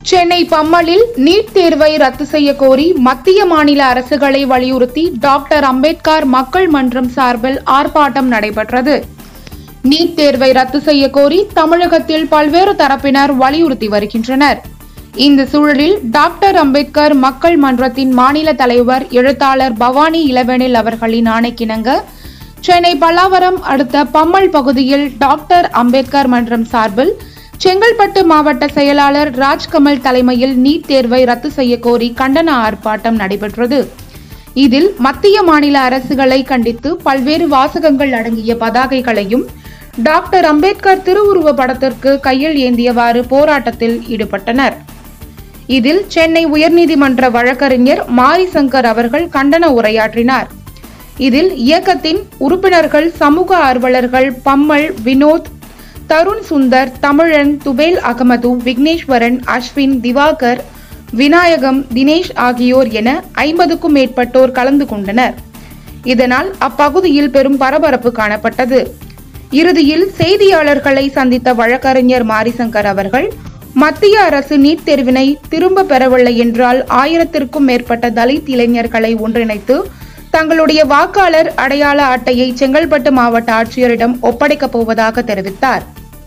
Chennai பம்மலில் NEET தேர்வை ரத்து செய்ய கோரி மத்திய மாநில அரசுகளை வலியுறுத்தி டாக்டர் அம்பேத்கர் மக்கள் மன்றம் சார்பில் ஆர்ப்பாட்டம் நடைபெற்றது நீட் தேர்வை ரத்து செய்ய கோரி தமிழகத்தில் பல்வேறு தரப்பினர் வலியுறுத்தி வருகின்றனர் இந்த சூழலில் டாக்டர் அம்பேத்கர் மக்கள் மன்றத்தின் மாநில தலைவர் எழுத்தாளர் பவானி இளவேனில் அவர்களின் ஆணைக்கிணங்க சென்னை பல்லாவரம் அடுத்த பம்மல் பகுதியில் டாக்டர் அம்பேத்கர் மன்றம் சார்பில் செங்கல்பட்டு மாவட்ட செயலாளர் ராஜ்கமல் தலைமையில் நீட் தேர்வை ரத்து செய்ய கோரி கண்டன ஆர்ப்பாட்டம் நடைபெற்றது இதில் மத்திய மாநில அரசுகளை கண்டித்து பல்வேறு வாசகங்கள் அடங்கிய பதாகைகளையும் டாக்டர் அம்பேத்கர் திருவுருவ படத்திற்கு கையில் ஏந்தியவாறு போராட்டத்தில் ஈடுபட்டனர் இதில் சென்னை உயர்நீதிமன்ற வழக்கறிஞர் மாரி சங்கர் அவர்கள் கண்டன உரையாற்றினார் இதில் இயக்கத்தின் உறுப்பினர்கள் சமூக ஆர்வலர்கள் பம்மல் வினோத் தருண் சுந்தர் தமிழன் துபேல் அகமது விக்னேஸ்வரன் அஸ்வின் திவாகர் விநாயகம் தினேஷ் ஆகியோர் என ஐம்பதுக்கும் மேற்பட்டோர் கலந்து கொண்டனர் இதனால் அப்பகுதியில் பெரும் பரபரப்பு காணப்பட்டது இறுதியில் செய்தியாளர்களை சந்தித்த வழக்கறிஞர் மாரிசங்கர் அவர்கள் மத்திய அரசு நீட் தேர்வினை திரும்ப பெறவில்லை என்றால் ஆயிரத்திற்கும் மேற்பட்ட தலித் இளைஞர்களை ஒன்றிணைத்து தங்களுடைய வாக்காளர் அடையாள அட்டையை செங்கல்பட்டு மாவட்ட ஆட்சியரிடம் ஒப்படைக்கப் போவதாக தெரிவித்தார்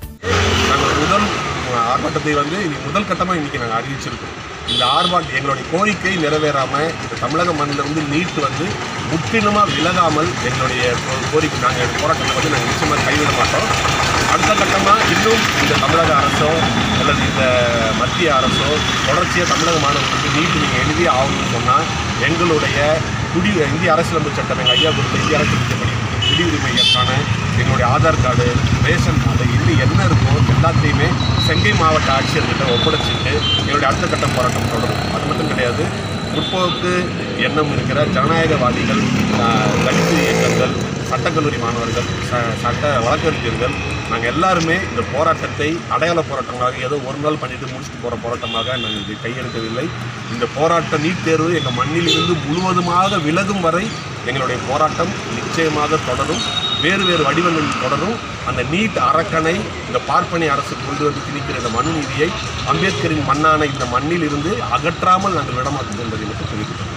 நாங்கள் முதல் ஆர்ப்பாட்டத்தை வந்து இது முதல் கட்டமாக இன்றைக்கி நாங்கள் அறிவிச்சிருக்கோம் இந்த ஆர்ப்பாட்டம் எங்களுடைய கோரிக்கை நிறைவேறாமல் இந்த தமிழக மண்ணில் வந்து நீட் வந்து முற்றிலுமாக விலகாமல் எங்களுடைய கோ- கோரிக்கை நாங்கள் போராட்டத்தை வந்து நாங்கள் நிச்சயமாக கைவிட மாட்டோம் அடுத்த கட்டமாக இன்னும் இந்த தமிழக அரசோ அல்லது இந்த மத்திய அரசோ தொடர்ச்சியாக தமிழக மாணவர்களுக்கு நீட் நீங்கள் எழுதி ஆகணும்னு சொன்னால் எங்களுடைய குடி இந்திய அரசியலமைப்பு சட்டம் எங்கள் ஐயா கொடுத்த இந்திய அரசியலமைச்சப்படி குடியுரிமைக்கான எங்களுடைய ஆதார் கார்டு ரேஷன் கார்டு இன்னும் என்ன இருக்கோ எல்லாத்தையுமே செங்கை மாவட்ட ஆட்சியர்கிட்ட ஒப்படைச்சிட்டு எங்களுடைய அடுத்த கட்ட போராட்டம் தொடரும் அது மட்டும் கிடையாது முற்போக்கு எண்ணம் இருக்கிற ஜனநாயகவாதிகள் ஆஹ், தலித் இயக்கங்கள் சட்டக்கல்லூரி மாணவர்கள் ச- சட்ட வழக்கறிஞர்கள் நாங்கள் எல்லாருமே இந்த போராட்டத்தை அடையாள போராட்டமாக ஏதோ ஒரு நாள் பண்ணிட்டு முடிச்சுட்டு போகிற போராட்டமாக நாங்கள் இது கையெழுக்கவில்லை இந்த போராட்ட நீட் தேர்வு எங்கள் மண்ணிலிருந்து முழுவதுமாக விலகும் வரை எங்களுடைய போராட்டம் நிச்சயமாக தொடரும் வேறு வேறு வடிவங்களில் தொடரும் அந்த நீட் அரக்கனை இந்த பார்ப்பனை அரசு கொண்டு வந்து திணிக்கிற இந்த மனு நீதியை அம்பேத்கரின் மண்ணான இந்த மண்ணில் இருந்து அகற்றாமல் நாங்கள் விடமாட்டோம் என்பதை மட்டும் தெரிவிக்கிறோம்